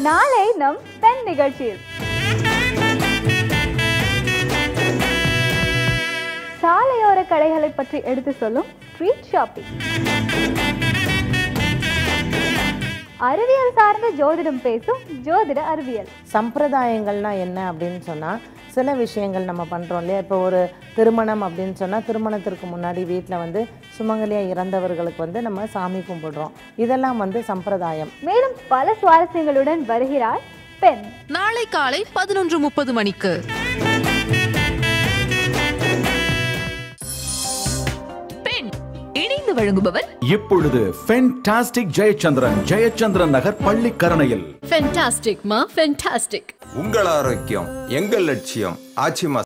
நாளை நம் பெண் நிகழ்ச்சியில் சாலையோர கடைகளை பற்றி எடுத்து சொல்லும் ஸ்ட்ரீட் ஷாப்பிங் அறிவியல் சார்ந்த ஜோதிடம் பேசும் ஜோதிட அறிவியல் சம்பிரதாயங்கள்னா என்ன அப்படின்னு சொன்னால் சில விஷயங்கள் நம்ம பண்ணுறோம் இல்லையா இப்போ ஒரு திருமணம் அப்படின்னு சொன்னால் திருமணத்திற்கு முன்னாடி வீட்டில் வந்து சுமங்கலியாக இறந்தவர்களுக்கு வந்து நம்ம சாமி கும்பிடுறோம் இதெல்லாம் வந்து சம்பிரதாயம் மேலும் பல சுவாரஸ்யங்களுடன் வருகிறார் பெண் நாளை காலை பதினொன்று முப்பது மணிக்கு பெண் இணைந்து வழங்குபவர் இப்பொழுது ஃபென்டாஸ்டிக் ஜெயச்சந்திரன் ஜெயச்சந்திரன் நகர் பள்ளிக்கரணையில் ஃபென்டாஸ்டிக் மா ஃபென்டாஸ்டிக் உங்கள் ஆரோக்கியம் எங்கள் லட்சியம் ஆச்சி மசாலா